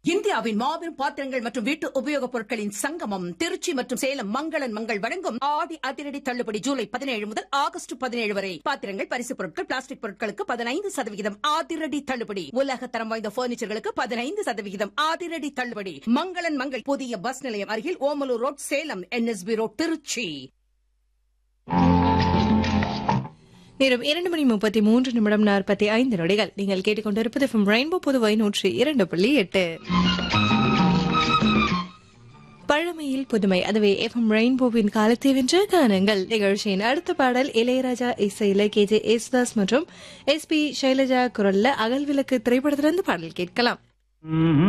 இந்தியாவின் மாபெரும் பாத்திரங்கள் மற்றும் வீட்டு உபயோகப் பொருட்களின் சங்கமம் திருச்சி மற்றும் சேலம் மங்களன் மங்கள் வழங்கும் ஆடி அதிரடி தள்ளுபடி ஜூலை பதினேழு முதல் ஆகஸ்ட் பதினேழு வரை பாத்திரங்கள் பரிசுப் பொருட்கள் பிளாஸ்டிக் பொருட்களுக்கு பதினைந்து சதவிகிதம் அதிரடி தள்ளுபடி உலக தரம் வாய்ந்த பர்னிச்சர்களுக்கு பதினைந்து சதவிகிதம் அதிரடி தள்ளுபடி மங்களன் மங்கள் புதிய பஸ் நிலையம் அருகில் Omalur road Salem NSB road Tiruchi நேரம் இரண்டு மணி முப்பத்தி மூன்று நிமிடம் நாற்பத்தி ஐந்து நொடிகள் நீங்கள் கேட்டுக்கொண்டிருப்பது ஃப்ரம் ரெயின்போ புதுவை நூற்றி இரண்டு புள்ளி எட்டு பழமையில் புதுமை அதுவே எஃப்எம் ரெயின்போவின் காலத்தை வென்ற கானங்கள் நிகழ்ச்சியின் அடுத்த பாடல் இளையராஜா இசையில கே ஜே ஏசுதாஸ் மற்றும் எஸ் பி சைலஜா குரல்ல அகல் விளக்கு திரைப்படத்திலிருந்து பாடல் கேட்கலாம்